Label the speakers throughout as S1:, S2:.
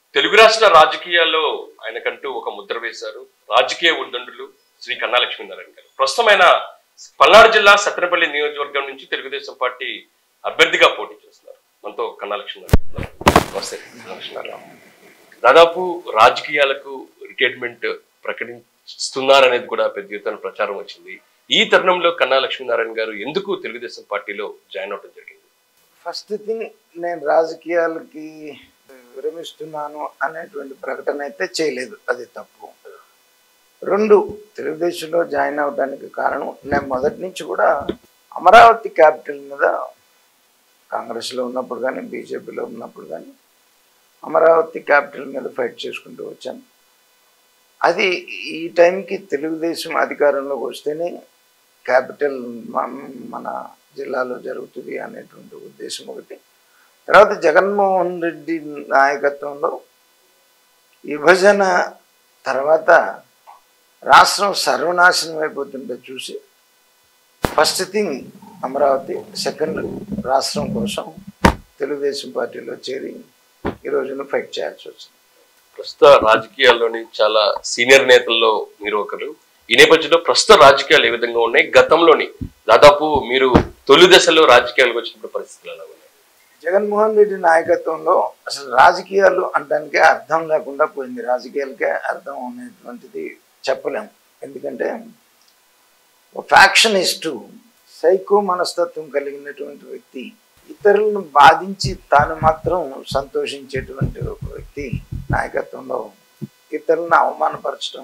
S1: తెలుగు రాష్ట్ర రాజకీయాల్లో ఆయనకంటూ ఒక ముద్ర వేశారు రాజకీయ ఉద్దండులు శ్రీ కన్నా లక్ష్మీనారాయణ గారు ప్రస్తుతం ఆయన పల్నాడు జిల్లా సత్తెనపల్లి నియోజకవర్గం నుంచి తెలుగుదేశం పార్టీ అభ్యర్థిగా పోటీ చేస్తున్నారు మనతో కన్నా లక్ష్మీనారాయణ గారు. నమస్తే కన్నా లక్ష్మీనారాయణ దాదాపు రాజకీయాలకు రిటైర్మెంట్ ప్రకటిస్తున్నారనేది కూడా పెద్ద ఎత్తున ప్రచారం వచ్చింది ఈ తరుణంలో కన్నా లక్ష్మీనారాయణ గారు ఎందుకు తెలుగుదేశం పార్టీలో జాయిన్ అవడం జరిగింది
S2: ఫస్ట్ థింగ్ నేను రాజకీయాలకి విరమిస్తున్నాను అనేటువంటి ప్రకటన అయితే చేయలేదు అది తప్పు రెండు తెలుగుదేశంలో జాయిన్ అవడానికి కారణం నేను మొదటి నుంచి కూడా అమరావతి క్యాపిటల్ మీద కాంగ్రెస్లో ఉన్నప్పుడు కానీ బీజేపీలో ఉన్నప్పుడు కానీ అమరావతి క్యాపిటల్ మీద ఫైట్ చేసుకుంటూ వచ్చాను అది ఈ టైంకి తెలుగుదేశం అధికారంలోకి వస్తేనే క్యాపిటల్ మన- మన జిల్లాలో జరుగుతుంది అనేటువంటి ఉద్దేశం ఒకటి తర్వాత జగన్మోహన్ రెడ్డి నాయకత్వంలో విభజన తర్వాత రాష్ట్రం సర్వనాశనం అయిపోతుంటే చూసి ఫస్ట్ థింగ్ అమరావతి సెకండ్ రాష్ట్రం కోసం తెలుగుదేశం పార్టీలో చేరి ఈ రోజున ఫైట్ చేయాల్సి వచ్చింది
S1: ప్రస్తుత రాజకీయాల్లోని చాలా సీనియర్ నేతల్లో మీరు ఒకరు ఈ నేపథ్యంలో ప్రస్తుత రాజకీయాలు ఏ విధంగా ఉన్నాయి గతంలోని దాదాపు మీరు తొలి దశలో రాజకీయాలకు వచ్చినప్పుడు పరిస్థితులు ఎలా ఉన్నాయి
S2: జగన్మోహన్ రెడ్డి నాయకత్వంలో అసలు రాజకీయాలు అంటానికే అర్థం లేకుండా పోయింది రాజకీయాలకే అర్థం అనేటువంటిది చెప్పలేము ఎందుకంటే ఫ్యాక్షనిస్టు సైకో మనస్తత్వం కలిగినటువంటి వ్యక్తి ఇతరులను బాధించి తాను మాత్రం సంతోషించేటువంటి ఒక వ్యక్తి నాయకత్వంలో ఇతరులను అవమానపరచడం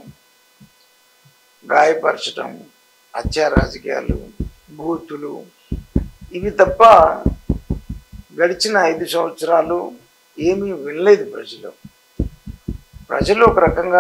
S2: గాయపరచడం హత్యా రాజకీయాలు బూతులు ఇవి తప్ప గడిచిన ఐదు సంవత్సరాలు ఏమీ వినలేదు ప్రజలు ప్రజలు ఒక రకంగా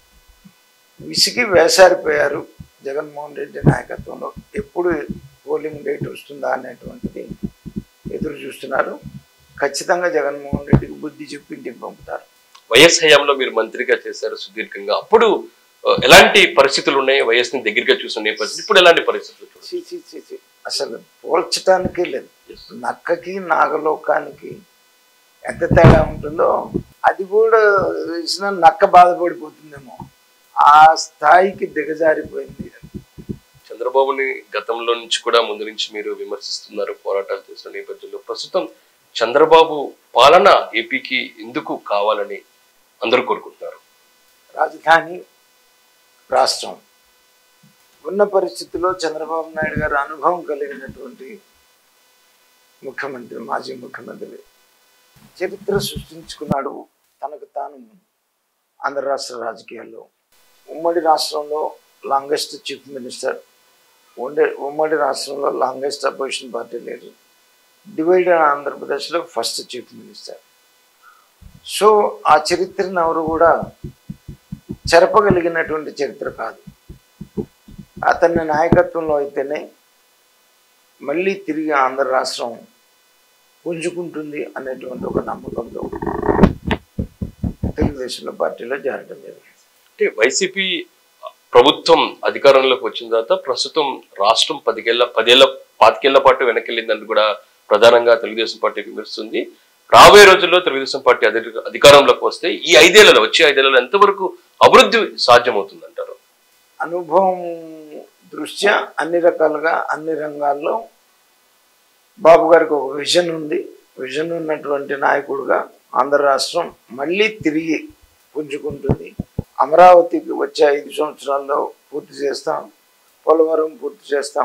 S2: విసిగి వేసారిపోయారు జగన్మోహన్ రెడ్డి నాయకత్వంలో ఎప్పుడు పోలింగ్ డేట్ వస్తుందా అనేటువంటిది ఎదురు చూస్తున్నారు ఖచ్చితంగా జగన్మోహన్ రెడ్డికి బుద్ధి చెప్పి ఇంటికి పంపుతారు
S1: వైఎస్ హయాంలో మీరు మంత్రిగా చేశారు సుదీర్ఘంగా అప్పుడు ఆ, ఎలాంటి పరిస్థితులు ఉన్నాయి వైఎస్ ని దగ్గరగా చూసిన నేపథ్యం ఇప్పుడు ఎలాంటి పరిస్థితులు చూడండి
S2: చీ, చీ, చీ, చీ. అసలు పోల్చటానికే లేదు నక్కకి నాగలోకానికి ఎంత తేడా ఉంటుందో అది కూడా వేసిన నక్క బాధపడిపోతుందేమో ఆ స్థాయికి దిగజారిపోయింది
S1: చంద్రబాబుని గతంలో నుంచి కూడా ముందు నుంచి మీరు విమర్శిస్తున్నారు పోరాటాలు చేస్తున్న నేపథ్యంలో ప్రస్తుతం చంద్రబాబు పాలన ఏపీకి ఎందుకు కావాలని అందరూ కోరుకుంటున్నారు
S2: రాజధాని రాష్ట్రం ఉన్న పరిస్థితుల్లో చంద్రబాబు నాయుడు గారు అనుభవం కలిగినటువంటి ముఖ్యమంత్రి మాజీ ముఖ్యమంత్రి చరిత్ర సృష్టించుకున్నాడు తనకు తాను ఆంధ్ర రాష్ట్ర రాజకీయాల్లో ఉమ్మడి రాష్ట్రంలో లాంగెస్ట్ చీఫ్ మినిస్టర్ ఉండే ఉమ్మడి రాష్ట్రంలో longest opposition party leader divided ఆంధ్రప్రదేశ్లో ఫస్ట్ చీఫ్ మినిస్టర్ సో ఆ చరిత్రను ఎవరు కూడా చెరపగలిగినటువంటి చరిత్ర కాదు అతని నాయకత్వంలో అయితేనే మళ్ళీ తిరిగి ఆంధ్ర రాష్ట్రం పుంజుకుంటుంది అనేటువంటి ఒక నమ్మకంతో తెలుగుదేశంలో పార్టీలో చేరడం జరిగింది
S1: అంటే వైసీపీ ప్రభుత్వం అధికారంలోకి వచ్చిన తర్వాత ప్రస్తుతం రాష్ట్రం పదికేళ్ల పదేళ్ల పాతికేళ్ల పాటు వెనకెళ్ళిందని కూడా ప్రధానంగా తెలుగుదేశం పార్టీ విమర్శిస్తుంది రాబోయే రోజుల్లో తెలుగుదేశం పార్టీ అధి- అధికారంలోకి వస్తే ఈ ఐదేళ్లలో వచ్చే ఐదేళ్లలో ఎంతవరకు అభివృద్ధి సాధ్యమవుతుంది అంటారు
S2: అనుభవం దృష్ట్యా అన్ని రకాలుగా అన్ని రంగాల్లో బాబు గారికి ఒక విజన్ ఉంది విజన్ ఉన్నటువంటి నాయకుడుగా ఆంధ్ర రాష్ట్రం మళ్ళీ తిరిగి పుంజుకుంటుంది అమరావతికి వచ్చే ఐదు సంవత్సరాల్లో పూర్తి చేస్తాం పోలవరం పూర్తి చేస్తాం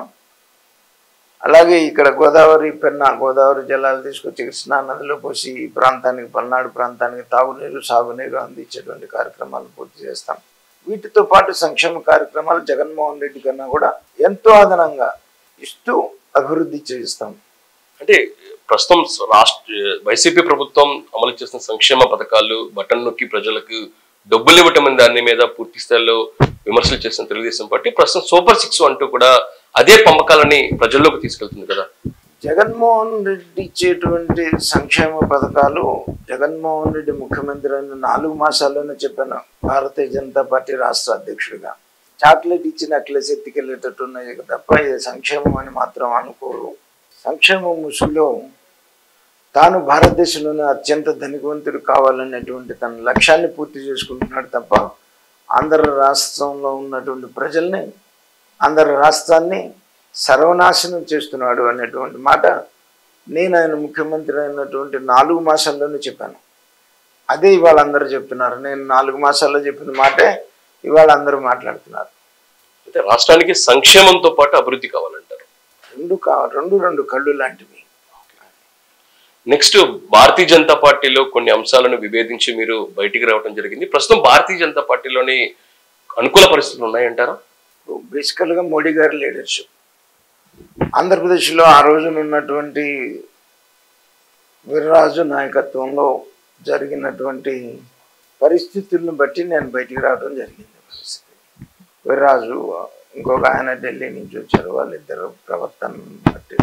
S2: అలాగే ఇక్కడ గోదావరి పెన్నా గోదావరి జలాలు తీసుకొచ్చి కృష్ణా నదిలో పోసి ఈ ప్రాంతానికి పల్నాడు ప్రాంతానికి తాగునీరు సాగునీరు అందించేటువంటి కార్యక్రమాలు పూర్తి చేస్తాం వీటితో పాటు సంక్షేమ కార్యక్రమాలు జగన్మోహన్ రెడ్డి కన్నా కూడా ఎంతో అదనంగా ఇస్తూ అభివృద్ధి చేస్తాం
S1: అంటే ప్రస్తుతం రాష్ట్ర వైసీపీ ప్రభుత్వం అమలు చేస్తున్న సంక్షేమ పథకాలు బటన్ నొక్కి ప్రజలకు డబ్బులు ఇవ్వటం అనే దాని మీద పూర్తి స్థాయిలో విమర్శలు చేస్తున్న తెలుగుదేశం పార్టీ ప్రస్తుతం సూపర్ సిక్స్ అంటూ కూడా అదే పంపకాలని ప్రజల్లోకి తీసుకెళ్తుంది కదా
S2: జగన్మోహన్ రెడ్డి ఇచ్చేటువంటి సంక్షేమ పథకాలు జగన్మోహన్ రెడ్డి ముఖ్యమంత్రి అయిన నాలుగు మాసాల్లోనే చెప్పాను భారతీయ జనతా పార్టీ రాష్ట్ర అధ్యక్షుడిగా చాక్లెట్ ఇచ్చి నెక్లెస్ ఎత్తికెళ్ళేటట్టు ఉన్నాయి తప్ప ఇది సంక్షేమం అని మాత్రం అనుకోరు సంక్షేమ ముసుగులో తాను భారతదేశంలోనే అత్యంత ధనికవంతుడు కావాలనేటువంటి తన లక్ష్యాన్ని పూర్తి చేసుకుంటున్నాడు తప్ప ఆంధ్ర రాష్ట్రంలో ఉన్నటువంటి ప్రజల్ని ఆంధ్ర రాష్ట్రాన్ని సర్వనాశనం చేస్తున్నాడు అనేటువంటి మాట నేను ఆయన ముఖ్యమంత్రి అయినటువంటి నాలుగు మాసాల్లోనే చెప్పాను అదే ఇవాళ అందరూ చెప్తున్నారు నేను నాలుగు మాసాల్లో చెప్పిన మాటే ఇవాళ అందరూ మాట్లాడుతున్నారు
S1: అంటే రాష్ట్రానికి సంక్షేమంతో పాటు అభివృద్ధి కావాలంటారు
S2: రెండు కా రెండు రెండు కళ్ళు లాంటివి
S1: నెక్స్ట్ భారతీయ జనతా పార్టీలో కొన్ని అంశాలను విభేదించి మీరు బయటికి రావడం జరిగింది ప్రస్తుతం భారతీయ జనతా పార్టీలోని అనుకూల పరిస్థితులు ఉన్నాయంటారా
S2: బేసికల్గా మోడీ గారి లీడర్షిప్ ఆంధ్రప్రదేశ్లో ఆ రోజున ఉన్నటువంటి వీర్రాజు నాయకత్వంలో జరిగినటువంటి పరిస్థితులను బట్టి నేను బయటికి రావడం జరిగింది పరిస్థితి వీర్రాజు ఇంకొక ఆయన ఢిల్లీ నుంచి వచ్చారు వాళ్ళిద్దరు ప్రవర్తన బట్టి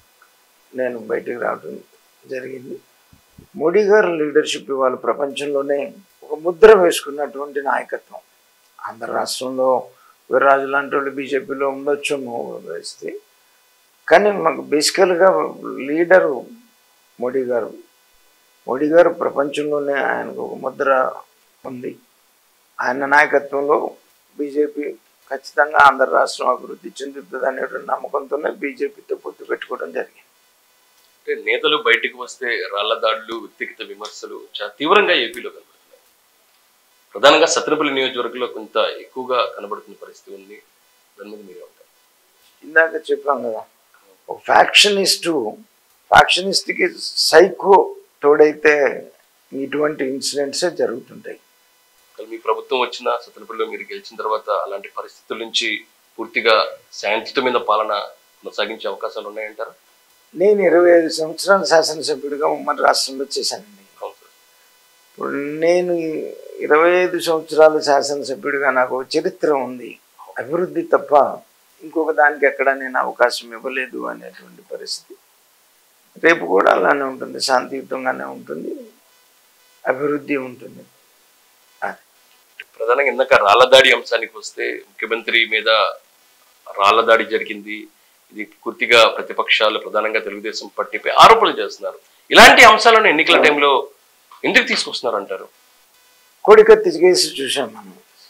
S2: నేను బయటికి రావడం జరిగింది మోడీ గారి లీడర్షిప్ ఇవాళ ప్రపంచంలోనే ఒక ముద్ర వేసుకున్నటువంటి నాయకత్వం ఆంధ్ర రాష్ట్రంలో వీర్రాజు లాంటి వాళ్ళు బీజేపీలో ఉండొచ్చు వేస్తే కానీ మాకు బేసికల్గా లీడరు మోడీ గారు మోడీ గారు ప్రపంచంలోనే ఆయనకు ఒక ముద్ర ఉంది ఆయన నాయకత్వంలో బీజేపీ ఖచ్చితంగా ఆంధ్ర రాష్ట్రం అభివృద్ధి చెందుతుంది అనేటువంటి నమ్మకంతోనే బీజేపీతో పొత్తు పెట్టుకోవడం జరిగింది
S1: అంటే నేతలు బయటికి వస్తే రాళ్ల దాడులు వ్యక్తిగత విమర్శలు చాలా తీవ్రంగా ఏపీలో కనబడుతున్నాయి ప్రధానంగా సత్రపల్లి నియోజకవర్గంలో కొంత ఎక్కువగా కనబడుతున్న పరిస్థితి ఉంది దాని మీద మీరు ఉంటారు
S2: ఇందాక చెప్పాం కదా ఒక ఫ్యాక్షనిస్టు ఫ్యాక్షనిస్ట్కి సైకో తోడైతే ఇటువంటి ఇన్సిడెంట్సే జరుగుతుంటాయి
S1: ఒకవేళ మీ ప్రభుత్వం వచ్చిన సత్రపల్లిలో మీరు గెలిచిన తర్వాత అలాంటి పరిస్థితుల నుంచి పూర్తిగా శాంతియుతమైన పాలన కొనసాగించే అవకాశాలు ఉన్నాయంటారా
S2: నేను ఇరవై ఐదు సంవత్సరాలు శాసనసభ్యుడిగా ఉమ్మడి రాష్ట్రంలో చేశానండి
S1: అవును సార్
S2: ఇప్పుడు నేను ఈ ఇరవై ఐదు సంవత్సరాలు శాసనసభ్యుడిగా నాకు ఒక చరిత్ర ఉంది అభివృద్ధి తప్ప ఇంకొక దానికి ఎక్కడ నేను అవకాశం ఇవ్వలేదు అనేటువంటి పరిస్థితి రేపు కూడా అలానే ఉంటుంది శాంతియుతంగానే ఉంటుంది అభివృద్ధి ఉంటుంది అది.
S1: ప్రధానంగా ఇందాక రాళ్లదాడి అంశానికి వస్తే ముఖ్యమంత్రి మీద రాళ్లదాడి జరిగింది ఇది పూర్తిగా ప్రతిపక్షాలు ప్రధానంగా తెలుగుదేశం పార్టీపై ఆరోపణలు చేస్తున్నారు ఇలాంటి అంశాలను ఎన్నికల టైంలో ఎందుకు తీసుకొస్తున్నారు అంటారు
S2: కోడికత్తి కేసు చూసాం మనం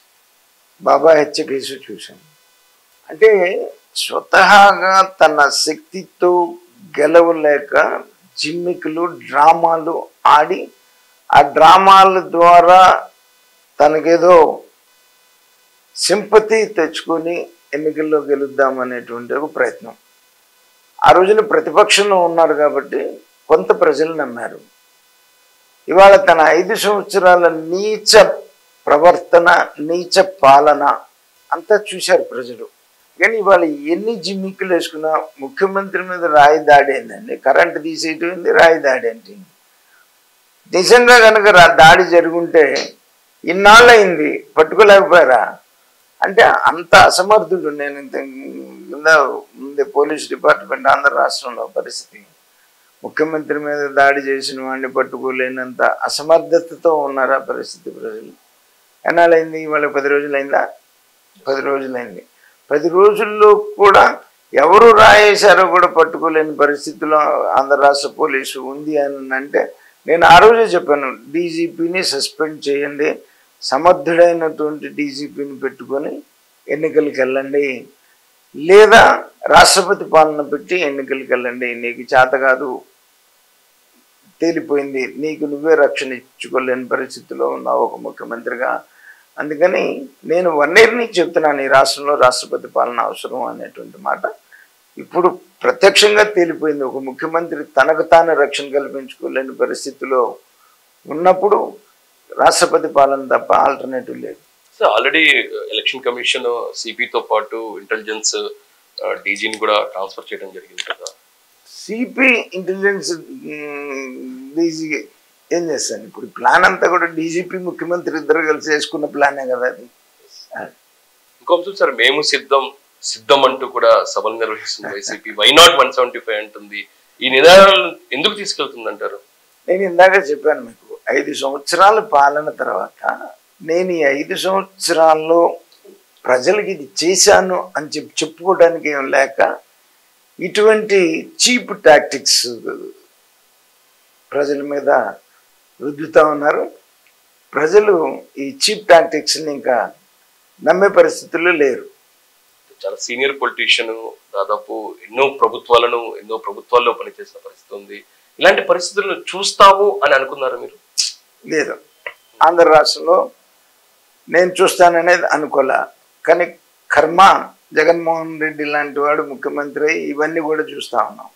S2: బాబా హత్య కేసు చూసాం అంటే స్వతహాగా తన శక్తితో గెలవలేక జిమ్మికులు డ్రామాలు ఆడి ఆ డ్రామాల ద్వారా తనకేదో సింపతి తెచ్చుకొని ఎన్నికల్లో గెలుద్దామనేటువంటి ఒక ప్రయత్నం ఆ రోజున ప్రతిపక్షంలో ఉన్నారు కాబట్టి కొంత ప్రజలు నమ్మారు ఇవాళ తన ఐదు సంవత్సరాల నీచ ప్రవర్తన నీచ పాలన అంతా చూశారు ప్రజలు కానీ ఇవాళ ఎన్ని జిమ్మిక్కులు వేసుకున్నా ముఖ్యమంత్రి మీద రాయి దాడి ఏందండి కరెంటు తీసేయటం ఏంది రాయి దాడి ఏంటి నిజంగా కనుక రా దాడి జరుగుంటే ఇన్నాళ్ళు అయింది పట్టుకోలేకపోయారా అంటే అంత అసమర్థుడు నేను ఇంత కింద ఉంది పోలీస్ డిపార్ట్మెంట్ ఆంధ్ర రాష్ట్రంలో పరిస్థితి ముఖ్యమంత్రి మీద దాడి చేసిన వాడిని పట్టుకోలేనంత అసమర్థతతో ఉన్నారు ఆ పరిస్థితి ప్రజలు ఎన్నాళ్ళైంది వాళ్ళకి పది రోజులైందా పది రోజులైంది పది రోజుల్లో కూడా ఎవరు రాయేశారో కూడా పట్టుకోలేని పరిస్థితిలో ఆంధ్ర రాష్ట్ర పోలీసు ఉంది అని అంటే నేను ఆ రోజే చెప్పాను డీజీపీని సస్పెండ్ చేయండి సమర్థుడైనటువంటి డీజీపీని పెట్టుకొని ఎన్నికలకు వెళ్ళండి లేదా రాష్ట్రపతి పాలన పెట్టి ఎన్నికలకు వెళ్ళండి నీకు చేత కాదు తేలిపోయింది నీకు నువ్వే రక్షణ ఇచ్చుకోలేని పరిస్థితిలో ఉన్నావు ఒక ముఖ్యమంత్రిగా అందుకని నేను వన్ ఇయర్ నుంచి చెప్తున్నాను ఈ రాష్ట్రంలో రాష్ట్రపతి పాలన అవసరం అనేటువంటి మాట ఇప్పుడు ప్రత్యక్షంగా తేలిపోయింది ఒక ముఖ్యమంత్రి తనకు తాను రక్షణ కల్పించుకోలేని పరిస్థితిలో ఉన్నప్పుడు రాష్ట్రపతి పాలన తప్ప ఆల్టర్నేటివ్ లేదు
S1: సో ఆల్రెడీ ఎలక్షన్ కమిషన్ సిపితో పాటు ఇంటెలిజెన్స్ డీజీని కూడా ట్రాన్స్ఫర్ చేయడం జరిగింది కదా
S2: సిపి ఇంటెలిజెన్స్ డీజీ ఏం చేస్తాను ఇప్పుడు ప్లాన్ అంతా కూడా డీజీపీ ముఖ్యమంత్రి ఇద్దరు కలిసి వేసుకున్న ప్లానే కదా అది
S1: ఇంకో అంశం సార్ మేము సిద్ధం సిద్ధం అంటూ కూడా సభలు నిర్వహిస్తుంది YCP why not one seventy five అంటుంది ఈ నినాదాలను ఎందుకు తీసుకెళ్తుంది అంటారు
S2: నేను ఇందాక చెప్పాను మీకు ఐదు సంవత్సరాల పాలన తర్వాత నేను ఈ ఐదు సంవత్సరాల్లో ప్రజలకి ఇది చేశాను అని చెప్పి చెప్పుకోవడానికి ఏం లేక ఇటువంటి చీప్ టాక్టిక్స్ ప్రజల మీద రుద్దుతూ ఉన్నారు ప్రజలు ఈ చీప్ టాక్టిక్స్ని ఇంకా నమ్మే పరిస్థితుల్లో లేరు
S1: చాలా సీనియర్ పొలిటీషియన్ దాదాపు ఎన్నో ప్రభుత్వాలను ఎన్నో ప్రభుత్వాల్లో పనిచేసిన పరిస్థితి ఉంది ఇలాంటి పరిస్థితులను చూస్తాము అని అనుకున్నారు మీరు
S2: లేదు ఆంధ్ర రాష్ట్రంలో నేను చూస్తాననేది అనుకోలే కానీ కర్మ జగన్మోహన్ రెడ్డి లాంటి వాడు ముఖ్యమంత్రి అయి ఇవన్నీ కూడా చూస్తా ఉన్నాం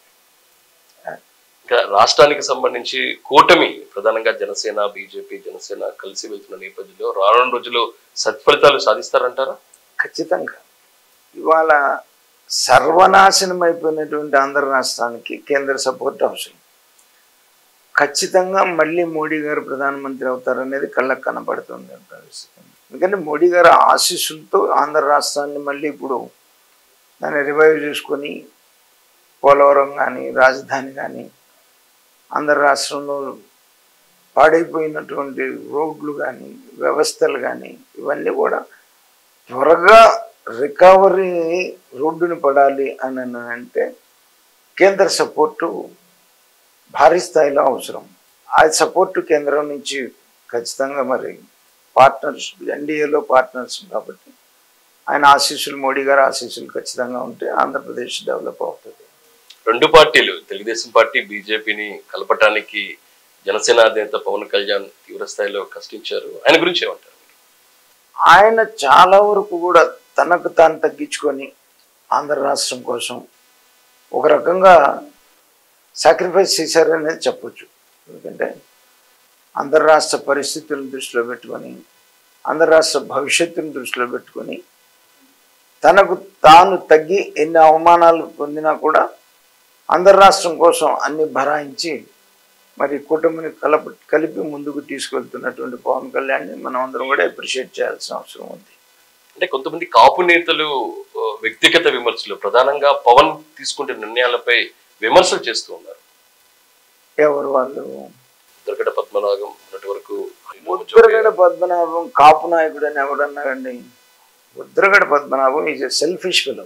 S1: ఇంకా రాష్ట్రానికి సంబంధించి కూటమి ప్రధానంగా జనసేన బీజేపీ జనసేన కలిసి వెళ్తున్న నేపథ్యంలో రానున్న రోజుల్లో సత్ఫలితాలు సాధిస్తారంటారా
S2: ఖచ్చితంగా ఇవాళ సర్వనాశనం అయిపోయినటువంటి ఆంధ్ర రాష్ట్రానికి కేంద్ర సపోర్ట్ అవసరం ఖచ్చితంగా మళ్ళీ మోడీ గారు ప్రధానమంత్రి అవుతారనేది కళ్ళకు కనబడుతుంది పరిస్థితి ఎందుకంటే మోడీ గారు ఆశీస్సులతో ఆంధ్ర రాష్ట్రాన్ని మళ్ళీ ఇప్పుడు దాన్ని రివైవ్ చేసుకొని పోలవరం కానీ రాజధాని కానీ ఆంధ్ర రాష్ట్రంలో పాడైపోయినటువంటి రోడ్లు కానీ వ్యవస్థలు కానీ ఇవన్నీ కూడా త్వరగా రికవరీ రోడ్డుని పడాలి అని అంటే కేంద్ర సపోర్టు భారీ స్థాయిలో అవసరం ఆ సపోర్టు కేంద్రం నుంచి ఖచ్చితంగా మరి పార్ట్నర్స్ ఎన్డీఏలో పార్ట్నర్స్ కాబట్టి ఆయన ఆశీస్సులు మోడీ గారి ఆశీస్సులు ఖచ్చితంగా ఉంటే ఆంధ్రప్రదేశ్ డెవలప్ అవుతుంది
S1: రెండు పార్టీలు తెలుగుదేశం పార్టీ బీజేపీని కలపటానికి జనసేన అధినేత పవన్ కళ్యాణ్ తీవ్ర స్థాయిలో కష్టించారు ఆయన గురించి ఏమంటారు
S2: ఆయన చాలా వరకు కూడా తనకు తాను తగ్గించుకొని ఆంధ్ర రాష్ట్రం కోసం ఒక రకంగా సాక్రిఫైస్ చేశారనేది చెప్పొచ్చు ఎందుకంటే ఆంధ్ర రాష్ట్ర పరిస్థితులను దృష్టిలో పెట్టుకొని ఆంధ్ర రాష్ట్ర భవిష్యత్తును దృష్టిలో పెట్టుకొని తనకు తాను తగ్గి ఎన్ని అవమానాలు పొందినా కూడా ఆంధ్ర రాష్ట్రం కోసం అన్ని భరాయించి మరి కూటమిని కలప కలిపి ముందుకు తీసుకెళ్తున్నటువంటి పవన్ కళ్యాణ్ని మనం అందరం కూడా అప్రిషియేట్ చేయాల్సిన అవసరం ఉంది
S1: అంటే కొంతమంది కాపు నేతలు ఆ, వ్యక్తిగత విమర్శలు ప్రధానంగా పవన్ తీసుకుంటున్న నిర్ణయాలపై విమర్శలు చేస్తూ ఉన్నారు
S2: ఎవరు వాళ్ళు
S1: దుర్గట పద్మనాభం ఉన్నటి వరకు
S2: ముద్రగడ పద్మనాభం కాపు నాయకుడు అని ఎవడన్నారండి Mudragada Padmanabham is a selfish fellow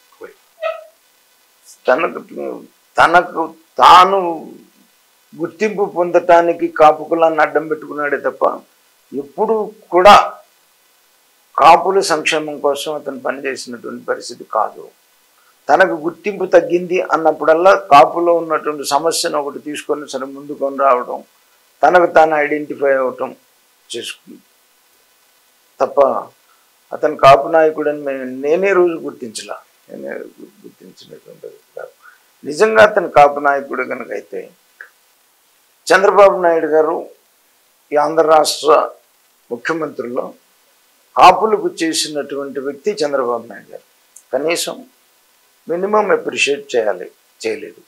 S2: తనకు తనకు తాను గుర్తింపు పొందటానికి కాపు కులాన్ని అడ్డం పెట్టుకున్నాడే తప్ప ఎప్పుడు కూడా కాపుల సంక్షేమం కోసం అతను పనిచేసినటువంటి పరిస్థితి కాదు తనకు గుర్తింపు తగ్గింది అన్నప్పుడల్లా కాపులో ఉన్నటువంటి సమస్యను ఒకటి తీసుకొని సరే ముందుకొని రావడం తనకు తాను ఐడెంటిఫై అవటం చేసుకుంది తప్ప అతను కాపు నాయకుడని మేము నేనే రోజు గుర్తించలా నేనే గు- గుర్తించినటువంటిది కాదు నిజంగా అతను కాపు నాయకుడు కనుక అయితే చంద్రబాబు నాయుడు గారు ఈ ఆంధ్ర రాష్ట్ర ముఖ్యమంత్రుల్లో కాపులకు చేసినటువంటి వ్యక్తి చంద్రబాబు నాయుడు గారు కనీసం మినిమం అప్రిషియేట్ చేయాలి చేయలేదు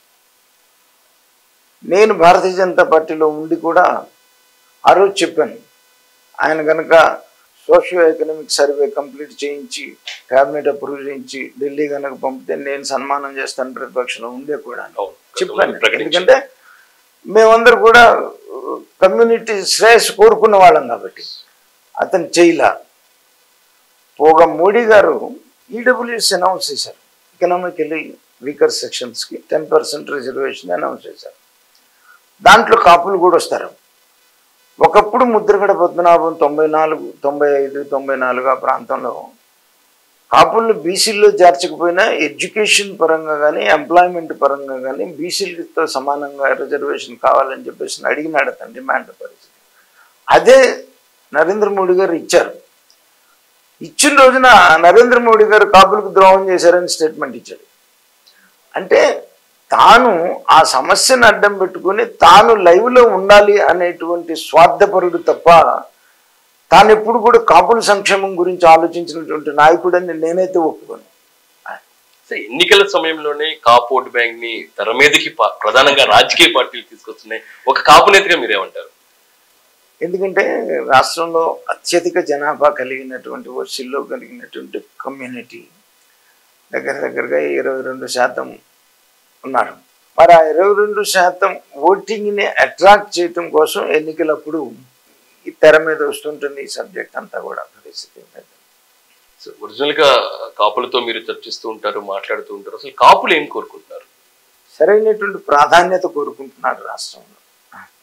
S2: నేను భారతీయ జనతా పార్టీలో ఉండి కూడా ఆ రోజు చెప్పాను ఆయన కనుక సోషియో ఎకనామిక్ సర్వే కంప్లీట్ చేయించి క్యాబినెట్ అప్రూవ్ చేయించి ఢిల్లీ కనుక పంపితే నేను సన్మానం చేస్తాను ప్రతిపక్షంలో ఉండే కూడా
S1: అవును
S2: చెప్పాను
S1: ప్రకటించారు
S2: ఎందుకంటే మేమందరూ కూడా కమ్యూనిటీ శ్రేయస్ కోరుకున్న వాళ్ళం కాబట్టి అతను చేయలా పోగా మోడీ గారు ఈడబ్ల్యూఎస్ అనౌన్స్ చేశారు ఎకనామికలీ వీకర్ సెక్షన్స్కి టెన్ పర్సెంట్ రిజర్వేషన్ అనౌన్స్ చేశారు దాంట్లో కాపులు కూడా వస్తారు ఒకప్పుడు ముద్రగడ పద్మనాభం తొంభై నాలుగు తొంభై ఐదు తొంభై నాలుగు ఆ ప్రాంతంలో కాపులను బీసీల్లో చేర్చకపోయినా ఎడ్యుకేషన్ పరంగా కానీ ఎంప్లాయ్మెంట్ పరంగా కానీ బీసీలతో సమానంగా రిజర్వేషన్ కావాలని చెప్పేసి అడిగినాడు అతను డిమాండ్ పరిస్థితి అదే నరేంద్ర మోడీ గారు ఇచ్చారు ఇచ్చిన రోజున నరేంద్ర మోడీ గారు కాపులకు ద్రోహం చేశారని స్టేట్మెంట్ ఇచ్చాడు అంటే తాను ఆ సమస్యను అడ్డం పెట్టుకుని తాను లైవ్లో ఉండాలి అనేటువంటి స్వార్థపరుడు తప్ప తాను ఎప్పుడు కూడా కాపుల సంక్షేమం గురించి ఆలోచించినటువంటి నాయకుడని నేనైతే ఒప్పుకోను
S1: సో ఎన్నికల సమయంలోనే కాపు ఓటు బ్యాంక్ ని తెర మీదకి పా- ప్రధానంగా రాజకీయ పార్టీలు తీసుకొస్తున్నాయి ఒక కాపు నేతగా మీరేమంటారు
S2: ఎందుకంటే రాష్ట్రంలో అత్యధిక జనాభా కలిగినటువంటి ఓసీల్లో కలిగినటువంటి కమ్యూనిటీ దగ్గర దగ్గరగా ఇరవై రెండు శాతం ఉన్నారు మరి ఆ ఇరవై రెండు శాతం ఓటింగ్ని అట్రాక్ట్ చేయటం కోసం ఎన్నికలప్పుడు ఈ తెర మీద వస్తుంటుంది ఈ సబ్జెక్ట్ అంతా కూడా పరిస్థితి
S1: సో ఒరిజినల్ గా కాపులతో మీరు చర్చిస్తూ ఉంటారు మాట్లాడుతూ ఉంటారు అసలు కాపులు ఏం కోరుకుంటున్నారు
S2: సరైనటువంటి ప్రాధాన్యత కోరుకుంటున్నారు రాష్ట్రంలో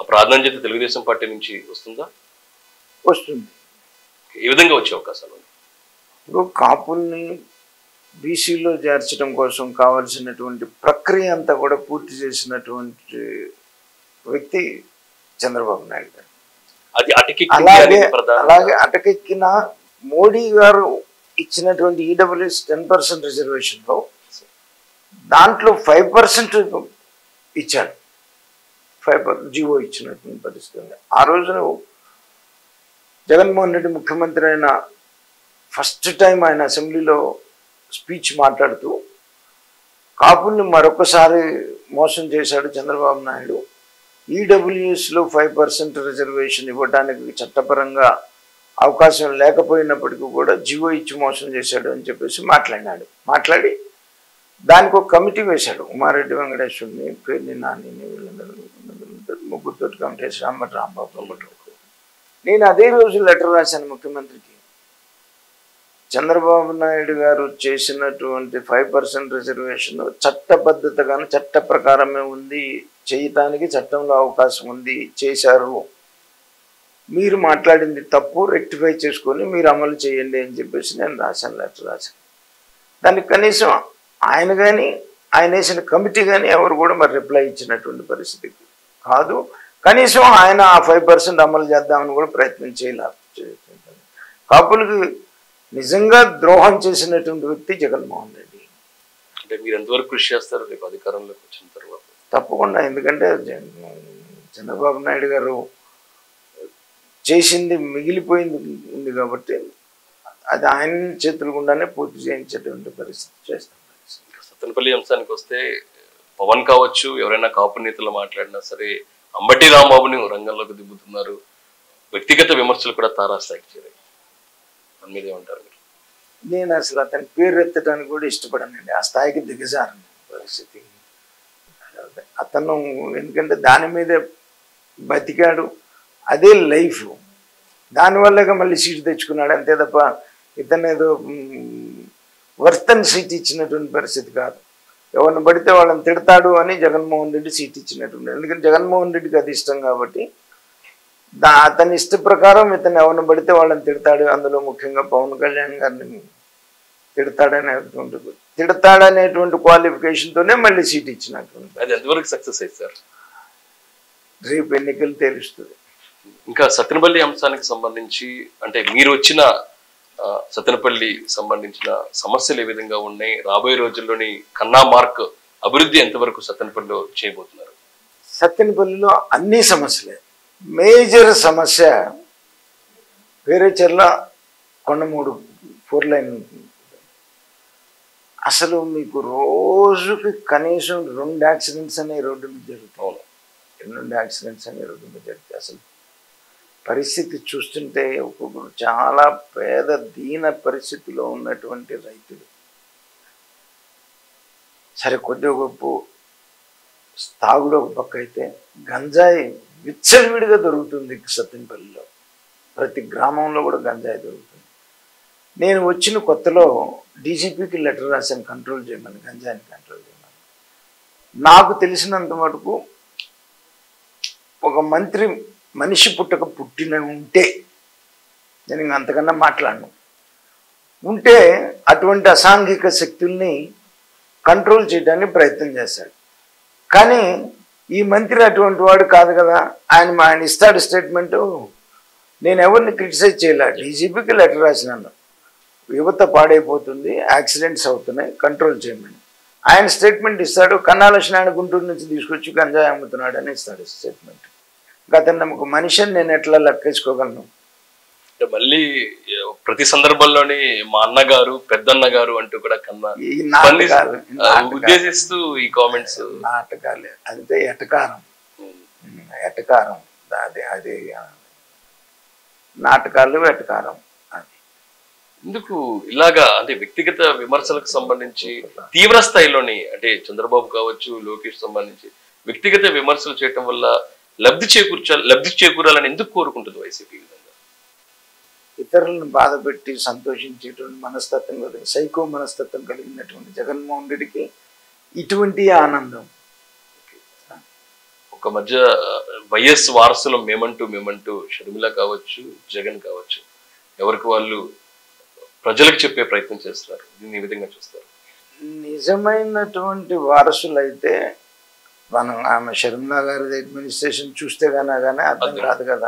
S1: ఆ ప్రాధాన్యత తెలుగుదేశం పార్టీ నుంచి వస్తుందా
S2: వస్తుంది
S1: ఏ విధంగా వచ్చే అవకాశాలు ఉన్నాయి
S2: ఇప్పుడు కాపుల్ని బీసీలో చేర్చడం కోసం కావాల్సినటువంటి ప్రక్రియ అంతా కూడా పూర్తి చేసినటువంటి వ్యక్తి చంద్రబాబు నాయుడు గారు
S1: అది అటుకి
S2: అలాగే అలాగే అటకెక్కిన మోడీ గారు ఇచ్చినటువంటి ఈడబ్ల్యూఎస్ టెన్ పర్సెంట్ రిజర్వేషన్లో దాంట్లో ఫైవ్ పర్సెంట్ ఇచ్చాడు ఫైవ్ పర్ జీవో ఇచ్చినటువంటి పరిస్థితి ఉంది ఆ రోజున జగన్మోహన్ రెడ్డి ముఖ్యమంత్రి అయిన ఫస్ట్ టైం ఆయన అసెంబ్లీలో స్పీచ్ మాట్లాడుతూ కాపుల్ని మరొకసారి మోసం చేశాడు చంద్రబాబు నాయుడు ఈడబ్ల్యూఎస్లో ఫైవ్ పర్సెంట్ రిజర్వేషన్ ఇవ్వడానికి చట్టపరంగా అవకాశం లేకపోయినప్పటికీ కూడా జీవో ఇచ్చి మోసం చేశాడు అని చెప్పేసి మాట్లాడినాడు మాట్లాడి దానికి ఒక కమిటీ వేశాడు ఉమారెడ్డి వెంకటేశ్వరుని పేర్ని నానిని వీళ్ళందరూ వీళ్ళందరూ ముగ్గురితో కమిటీ వేసి రాంబట్ రాంబాబు అమ్మటి నేను అదే రోజు లెటర్ రాశాను ముఖ్యమంత్రికి చంద్రబాబు నాయుడు గారు చేసినటువంటి ఫైవ్ పర్సెంట్ రిజర్వేషన్ చట్టబద్ధతగాను చట్ట ప్రకారమే ఉంది చేయటానికి చట్టంలో అవకాశం ఉంది చేశారు మీరు మాట్లాడింది తప్పు రెక్టిఫై చేసుకొని మీరు అమలు చేయండి అని చెప్పేసి నేను రాశాను లెటర్ రాశాను దానికి కనీసం ఆయన కానీ ఆయన వేసిన కమిటీ కానీ ఎవరు కూడా మరి రిప్లై ఇచ్చినటువంటి పరిస్థితి కాదు కనీసం ఆయన ఆ ఫైవ్ పర్సెంట్ అమలు చేద్దామని కూడా ప్రయత్నం చేయలేదు కాపులకి నిజంగా ద్రోహం చేసినటువంటి వ్యక్తి జగన్మోహన్ రెడ్డి
S1: అంటే మీరు ఎంతవరకు కృషి చేస్తారు రేపు అధికారంలోకి వచ్చిన తర్వాత
S2: తప్పకుండా ఎందుకంటే జ- చంద్రబాబు నాయుడు గారు చేసింది మిగిలిపోయింది ఉంది కాబట్టి అది ఆయన చేతుల గుండానే పూర్తి చేయించేటువంటి పరిస్థితి చేస్తాం
S1: సత్తెనపల్లి అంశానికి వస్తే పవన్ కావచ్చు ఎవరైనా కాపు నేతలు మాట్లాడినా సరే అంబటి రాంబాబుని రంగంలోకి దిగుతున్నారు వ్యక్తిగత విమర్శలు కూడా తారాస్థాయికి చేరాయి దాని మీద ఏమంటారు మీరు
S2: నేను అసలు అతని పేరు ఎత్తడానికి కూడా ఇష్టపడనండి ఆ స్థాయికి దిగజారని పరిస్థితి అతను ఎందుకంటే దాని మీదే బతికాడు అదే లైఫ్ దానివల్లగా మళ్ళీ సీట్ తెచ్చుకున్నాడు అంతే తప్ప ఇతను ఏదో వర్తన్ సీట్ ఇచ్చినటువంటి పరిస్థితి కాదు ఎవరిని పడితే వాళ్ళని తిడతాడు అని జగన్మోహన్ రెడ్డి సీట్ ఇచ్చినటువంటి ఎందుకంటే జగన్మోహన్ రెడ్డికి అది ఇష్టం కాబట్టి దా అతని ఇష్ట ప్రకారం ఇతను ఎవరిని పడితే వాళ్ళని తిడతాడు అందులో ముఖ్యంగా పవన్ కళ్యాణ్ గారిని తిడతాడనేటువంటి తిడతాడనేటువంటి క్వాలిఫికేషన్తోనే మళ్ళీ సీట్ ఇచ్చినటువంటి
S1: అది ఎంతవరకు సక్సెస్ అయ్యి సార్
S2: రేపు ఎన్నికలు తెలుస్తుంది
S1: ఇంకా సత్తెనపల్లి అంశానికి సంబంధించి అంటే మీరు వచ్చిన ఆ, సత్తెనపల్లి సంబంధించిన సమస్యలు ఏ విధంగా ఉన్నాయి రాబోయే రోజుల్లోని కన్నా మార్క్ అభివృద్ధి ఎంతవరకు సత్తెనపల్లిలో చేయబోతున్నారు
S2: సత్తెనపల్లిలో అన్ని సమస్యలే మేజర్ సమస్య వేరే చెర్ల కొండమూడు ఫోర్ లైన్ అసలు మీకు రోజుకి కనీసం రెండు యాక్సిడెంట్స్ అనే రోడ్డు మీద జరుగుతాయి
S1: అవును
S2: రెండు యాక్సిడెంట్స్ అనే రోడ్డు మీద జరుగుతాయి అసలు పరిస్థితి చూస్తుంటే ఒక్కొక్కరు చాలా పేద దీన పరిస్థితిలో ఉన్నటువంటి రైతులు సరే కొద్దిగా గొప్ప తాగుడు ఒక పక్క అయితే గంజాయి విచ్చలవిడిగా దొరుకుతుంది సత్యంపల్లిలో ప్రతి గ్రామంలో కూడా గంజాయి దొరుకుతుంది నేను వచ్చిన కొత్తలో డీజీపీకి లెటర్ రాశాను కంట్రోల్ చేయమని గంజాయిని కంట్రోల్ చేయమని నాకు తెలిసినంత మటుకు ఒక మంత్రి మనిషి పుట్టక పుట్టిన ఉంటే నేను ఇంక అంతకన్నా మాట్లాడను ఉంటే అటువంటి అసాంఘిక శక్తుల్ని కంట్రోల్ చేయడానికి ప్రయత్నం చేశాడు కానీ ఈ మంత్రి అటువంటి వాడు కాదు కదా ఆయన ఆయన ఇస్తాడు స్టేట్మెంట్ నేను ఎవరిని క్రిటిసైజ్ చేయలే డీజీపీకి లెటర్ రాసినాను యువత పాడైపోతుంది యాక్సిడెంట్స్ అవుతున్నాయి కంట్రోల్ చేయమని ఆయన స్టేట్మెంట్ ఇస్తాడు కన్నాల స్నాన గుంటూరు నుంచి తీసుకొచ్చి గంజాయి అమ్ముతున్నాడు అని ఇస్తాడు స్టేట్మెంట్ గతంలో ఒక మనిషిని నేను ఎట్లా లెక్కేసుకోగలను
S1: అంటే మళ్ళీ ఏ, ప్రతి సందర్భంలోని మా అన్నగారు పెద్దన్న గారు అంటూ కూడా కన్నా
S2: ఈ నాటకాలు ఈ
S1: ఆ,
S2: నాటకాలు,
S1: ఉద్దేశిస్తూ ఈ కామెంట్స్
S2: నాటకాలే అంతే ఎటకారం ఉమ్, ఎటకారం అది అది ఆ, నాటకాలు ఎటకారం అది
S1: ఎందుకు ఇలాగా అంటే వ్యక్తిగత విమర్శలకు సంబంధించి తీవ్ర స్థాయిలోని అంటే చంద్రబాబు కావచ్చు లోకేష్ సంబంధించి వ్యక్తిగత విమర్శలు చేయటం వల్ల లబ్ధి చేకూర్చాలి లబ్ధి చేకూరాలని ఎందుకు కోరుకుంటుంది వైసీపీ ఈ విధంగా
S2: ఇతరులను బాధ పెట్టి సంతోషించేటువంటి మనస్తత్వం కలిగి సైకో మనస్తత్వం కలిగినటువంటి జగన్మోహన్ రెడ్డికి ఇటువంటి ఆనందం ఒక
S1: ఒక మధ్య వైఎస్ వారసులు మేమంటూ మేమంటూ షర్మిల కావచ్చు జగన్ కావచ్చు ఎవరికి వాళ్ళు ప్రజలకు చెప్పే ప్రయత్నం చేస్తున్నారు దీన్ని ఈ విధంగా చూస్తారు
S2: నిజమైనటువంటి వారసులైతే మనం ఆమె షర్మిలా గారి అడ్మినిస్ట్రేషన్ చూస్తే గానా కానీ అర్థం
S1: అర్థం.
S2: కాదు కదా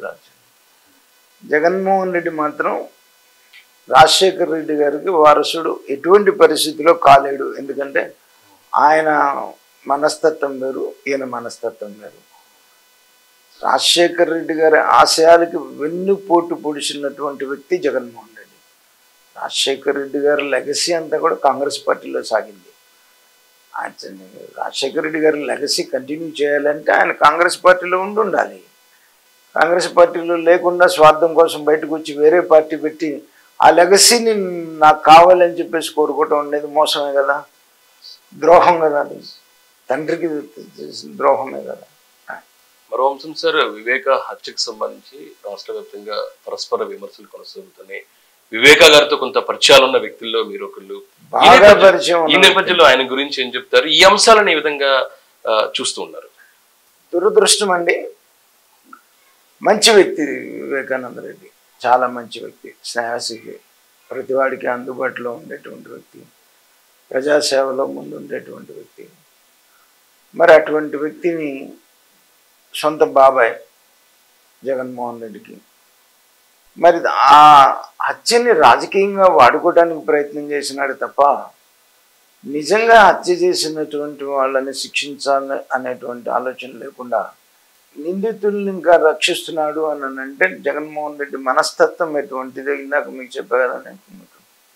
S2: జగన్మోహన్ రెడ్డి మాత్రం రాజశేఖర్ రెడ్డి గారికి వారసుడు ఎటువంటి పరిస్థితిలో కాలేడు ఎందుకంటే ఆయన మనస్తత్వం వేరు ఈయన మనస్తత్వం వేరు రాజశేఖర్ రెడ్డి గారి ఆశయాలకి వెన్నుపోటు పొడిచినటువంటి వ్యక్తి జగన్మోహన్ రెడ్డి రాజశేఖర్ రెడ్డి గారి లెగసీ అంతా కూడా కాంగ్రెస్ పార్టీలో సాగింది ఆయన రాజశేఖర్ రెడ్డి గారి లెగసీ కంటిన్యూ చేయాలంటే ఆయన కాంగ్రెస్ పార్టీలో ఉండి ఉండాలి కాంగ్రెస్ పార్టీలో లేకుండా స్వార్థం కోసం బయటకు వచ్చి వేరే పార్టీ పెట్టి ఆ లెగసీని నాకు కావాలని చెప్పేసి కోరుకోవటం అనేది మోసమే కదా ద్రోహం కదా అది తండ్రికి చేసిన ద్రోహమే కదా
S1: మరో అంశం సార్ వివేక హత్యకు సంబంధించి రాష్ట్ర వ్యాప్తంగా పరస్పర విమర్శలు కొనసాగుతున్నాయి వివేక గారితో కొంత పరిచయాలు ఉన్న వ్యక్తుల్లో మీరు ఒకళ్ళు ఈ
S2: బాగా
S1: నేపథ్యం-
S2: పరిచయం
S1: ఈ
S2: ఉన్న
S1: నేపథ్యంలో ఆయన గురించి ఏం చెప్తారు ఈ అంశాలను ఈ విధంగా ఆ, చూస్తూ ఉన్నారు
S2: దురదృష్టం అండి మంచి వ్యక్తి వివేకానంద రెడ్డి చాలా మంచి వ్యక్తి స్నేహశీలి ప్రతివాడికి అందుబాటులో ఉండేటువంటి వ్యక్తి ప్రజాసేవలో ముందు ఉండేటువంటి వ్యక్తి మరి అటువంటి వ్యక్తిని సొంత బాబాయ్ జగన్మోహన్ రెడ్డికి మరి ఆ హత్యని రాజకీయంగా వాడుకోవడానికి ప్రయత్నం చేసినాడు తప్ప నిజంగా హత్య చేసినటువంటి వాళ్ళని శిక్షించాలి అనేటువంటి ఆలోచన లేకుండా నిందితుల్ని ఇంకా రక్షిస్తున్నాడు అని అంటే జగన్మోహన్ రెడ్డి మనస్తత్వం ఎటువంటిదో ఇందాక మీకు చెప్పా కదా నేను మీకు.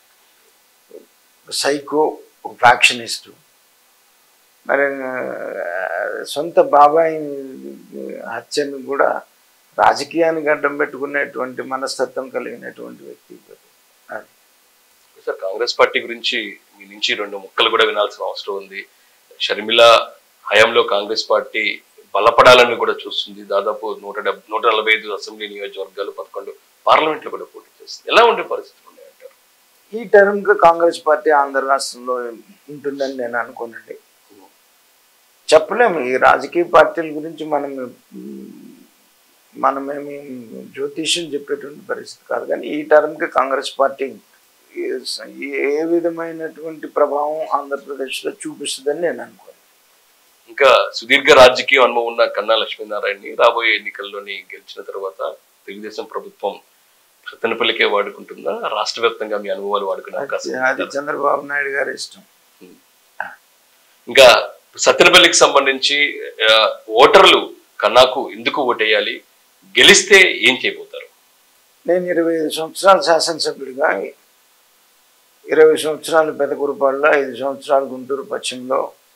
S2: సైకో ఒక ఫ్యాక్షనిస్ట్ మరి ఆ, సొంత బాబాయి హత్యను కూడా రాజకీయానికి అడ్డం పెట్టుకునేటువంటి మనస్తత్వం కలిగినటువంటి వ్యక్తి అది
S1: సార్ కాంగ్రెస్ పార్టీ గురించి మీ నుంచి రెండు ముక్కలు కూడా వినాల్సిన అవసరం ఉంది షర్మిల హయాంలో కాంగ్రెస్ పార్టీ బలపడాలని కూడా చూస్తుంది దాదాపు నూట డెబ్ నూట నలభై ఐదు అసెంబ్లీ నియోజకవర్గాలు పదకొండు పార్లమెంట్లో కూడా పోటీ చేస్తుంది ఎలా ఉండే పరిస్థితులు ఉన్నాయంటారు
S2: ఈ టర్మ్కి కాంగ్రెస్ పార్టీ ఆంధ్ర రాష్ట్రంలో ఉంటుందని నేను అనుకోనండి చెప్పలేము ఈ రాజకీయ పార్టీల గురించి మనం మ్, మనమేమి జ్యోతిష్యం చెప్పేటువంటి పరిస్థితి కాదు కానీ ఈ టర్మ్కి కాంగ్రెస్ పార్టీ ఏ- ఏ విధమైనటువంటి ప్రభావం ఆంధ్రప్రదేశ్లో చూపిస్తుందని నేను అనుకోను
S1: ఇంకా సుదీర్ఘ రాజకీయ అనుభవం ఉన్న కన్నా లక్ష్మీనారాయణని రాబోయే ఎన్నికల్లోని గెలిచిన తర్వాత తెలుగుదేశం ప్రభుత్వం సత్తెనపల్లికే వాడుకుంటుందా రాష్ట్ర వ్యాప్తంగా మీ అనుభవాలు వాడుకునే అవకాశం
S2: అది
S1: ఉందా?
S2: చంద్రబాబు నాయుడు గారి ఇష్టం
S1: ఇంకా సత్తెనపల్లికి సంబంధించి ఆ, ఓటర్లు కన్నాకు ఎందుకు ఓటేయాలి గెలిస్తే ఏం చేయబోతారు
S2: నేను ఇరవై ఐదు సంవత్సరాలు శాసనసభ్యుడిగా ఇరవై సంవత్సరాలు పెదకురుపాడులో ఐదు సంవత్సరాలు గుంటూరు పశ్చిమలో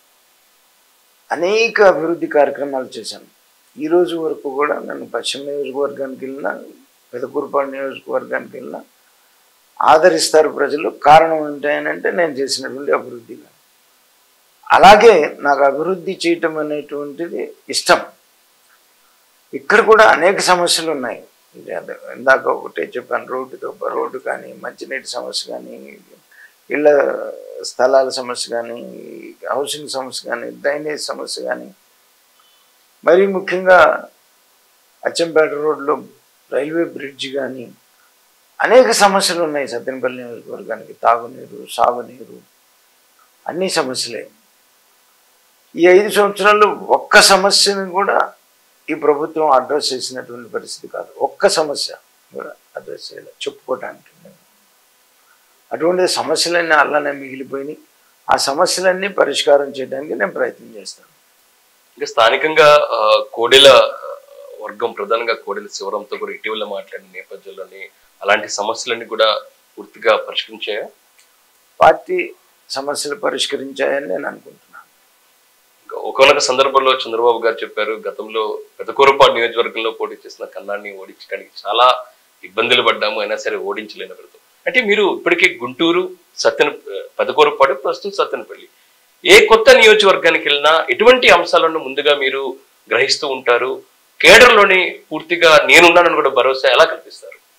S2: అనేక అభివృద్ధి కార్యక్రమాలు చేశాను ఈ రోజు వరకు కూడా నన్ను పశ్చిమ నియోజకవర్గానికి వెళ్ళినా పెదకురుపాడు నియోజకవర్గానికి వెళ్ళినా ఆదరిస్తారు ప్రజలు కారణం ఏంటంటే నేను చేసినటువంటి అభివృద్ధిగా అలాగే నాకు అభివృద్ధి చేయటం అనేటువంటిది ఇష్టం ఇక్కడ కూడా అనేక సమస్యలు ఉన్నాయి ఇది అదే- ఇందాక ఒకటే చెప్పాను రోడ్డుతో రోడ్డు కానీ మంచినీటి సమస్య కానీ ఇళ్ళ స్థలాల సమస్య కానీ హౌసింగ్ సమస్య కానీ డ్రైనేజ్ సమస్య కానీ మరీ ముఖ్యంగా అచ్చంపేట రోడ్లో రైల్వే బ్రిడ్జ్ కానీ అనేక సమస్యలు ఉన్నాయి సత్యనపల్లి నియోజకవర్గానికి తాగునీరు సాగునీరు అన్ని సమస్యలే ఈ ఐదు సంవత్సరాలు ఒక్క సమస్యను కూడా ఈ ప్రభుత్వం అడ్రస్ చేసినటువంటి పరిస్థితి కాదు ఒక్క సమస్య కూడా అడ్రస్ చేయాలి చెప్పుకోవటానికి లేదు. అటువంటి సమస్యలన్నీ అలానే మిగిలిపోయినాయి ఆ సమస్యలన్నీ పరిష్కారం చేయడానికి నేను ప్రయత్నం చేస్తాను
S1: ఇంకా స్థానికంగా ఆ, కోడెల ఆ, వర్గం ప్రధానంగా కోడెల శివరంతో కూడా ఇటీవల మాట్లాడిన నేపథ్యంలోని అలాంటి సమస్యలన్నీ కూడా పూర్తిగా పరిష్కరించాయా
S2: పార్టీ సమస్యలు పరిష్కరించాయని నేను అనుకుంటున్నాను
S1: ఇంకా ఒకనొక సందర్భంలో చంద్రబాబు గారు చెప్పారు గతంలో పెదకూరపాడు నియోజకవర్గంలో పోటీ చేసిన కన్నాన్ని ఓడించడానికి చాలా ఇబ్బందులు పడ్డాము అయినా సరే ఓడించలేని ప్రభుత్వం అంటే మీరు ఇప్పటికే గుంటూరు సత్తెన పెదకూరపాడు ప్రస్తుతం సత్తెనపల్లి ఏ కొత్త నియోజకవర్గానికి వెళ్ళినా ఎటువంటి అంశాలను ముందుగా మీరు గ్రహిస్తూ ఉంటారు కేడర్లోని పూర్తిగా నేనున్నానని కూడా భరోసా ఎలా కల్పిస్తారు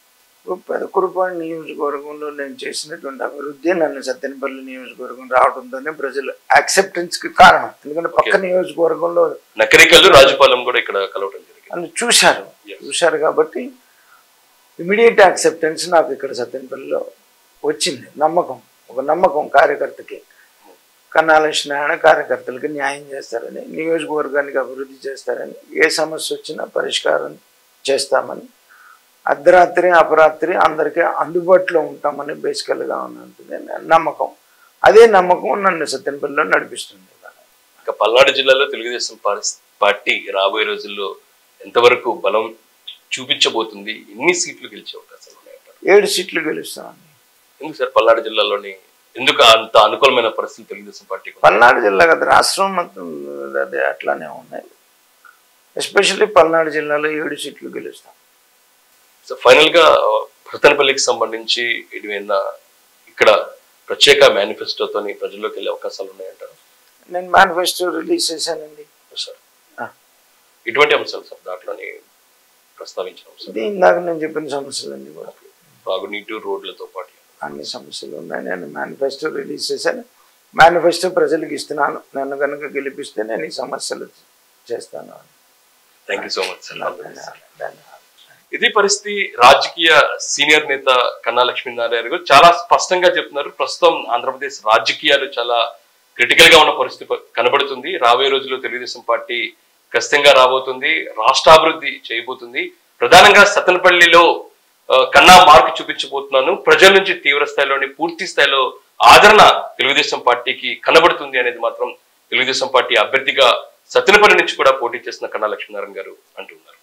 S2: పెదకురుపాడు నియోజకవర్గంలో నేను చేసినటువంటి అభివృద్ధి నన్ను సత్తెనపల్లి నియోజకవర్గం రావడంతోనే ప్రజలు యాక్సెప్టెన్స్ కి కారణం ఎందుకంటే పక్క నియోజకవర్గంలో
S1: నకరికల్లు రాజుపాలెం కూడా ఇక్కడ కలవటం జరిగింది
S2: అని చూశారు
S1: Yes.
S2: చూశారు కాబట్టి ఇమీడియట్ యాక్సెప్టెన్స్ నాకు ఇక్కడ సత్తెనపల్లిలో వచ్చింది నమ్మకం ఒక నమ్మకం కార్యకర్తకి కన్నాలక్ష్మి నారాయణ కార్యకర్తలకి న్యాయం చేస్తారని నియోజకవర్గానికి అభివృద్ధి చేస్తారని ఏ సమస్య వచ్చినా పరిష్కారం చేస్తామని అర్ధరాత్రి అపరాత్రి అందరికీ అందుబాటులో ఉంటామని బేసికల్గా ఉన్నది నమ్మకం అదే నమ్మకం నన్ను సత్యనపల్లిలో నడిపిస్తుంది
S1: ఇక పల్నాడు జిల్లాలో తెలుగుదేశం పార్స్- పార్టీ రాబోయే రోజుల్లో ఎంతవరకు బలం చూపించబోతుంది ఎన్ని సీట్లు గెలిచే అవకాశాలు ఉన్నాయంటారు
S2: ఏడు సీట్లు గెలుస్తామని
S1: ఎందుకు సార్ పల్నాడు జిల్లాలోని ఎందుకు అంత అనుకూలమైన పరిస్థితి తెలుగుదేశం పార్టీకి ఉంది?
S2: పల్నాడు జిల్లా కదా రాష్ట్రం మొత్తం అదే అట్లానే ఉన్నాయి ఎస్పెషల్లీ పల్నాడు జిల్లాలో ఏడు సీట్లు గెలుస్తాం
S1: సో ఫైనల్ గా భరతనపల్లికి సంబంధించి ఏమైనా ఇక్కడ ప్రత్యేక మేనిఫెస్టోతోని ప్రజల్లోకి వెళ్ళే అవకాశాలు ఉన్నాయంటారు
S2: నేను మేనిఫెస్టో రిలీజ్ చేశానండి
S1: సార్
S2: ఆ.
S1: ఇటువంటి అంశాలు సార్ దాంట్లోని ప్రస్తావించిన అంశాలు
S2: ఇది ఇందాక నేను చెప్పిన సమస్యలన్నీ కూడా
S1: తాగునీటి రోడ్లతో పాటు
S2: అన్ని సమస్యలు ఉన్నాయి నేను మేనిఫెస్టో రిలీజ్ చేశాను మేనిఫెస్టో ప్రజలకు ఇస్తున్నాను నన్ను కనుక గెలిపిస్తే నేను ఈ సమస్యలు చేస్తాను
S1: thank you so much sir
S2: ధన్యవాదాలు ధన్యవాదాలు
S1: ఇది పరిస్థితి రాజకీయ సీనియర్ నేత కన్నా లక్ష్మీనారాయణ గారు చాలా స్పష్టంగా చెప్తున్నారు ప్రస్తుతం ఆంధ్రప్రదేశ్ రాజకీయాలు చాలా క్రిటికల్ గా ఉన్న పరిస్థితి ప- కనబడుతుంది రాబోయే రోజుల్లో తెలుగుదేశం పార్టీ ఖచ్చితంగా రాబోతుంది రాష్ట్రాభివృద్ధి చేయబోతుంది ప్రధానంగా సతనపల్లిలో ఆ, కన్నా మార్పు చూపించబోతున్నాను ప్రజల నుంచి తీవ్ర స్థాయిలోని పూర్తి స్థాయిలో ఆదరణ తెలుగుదేశం పార్టీకి కనబడుతుంది అనేది మాత్రం తెలుగుదేశం పార్టీ అభ్యర్థిగా సత్తెనపల్లి నుంచి కూడా పోటీ చేసిన కన్నా లక్ష్మీనారాయణ గారు అంటున్నారు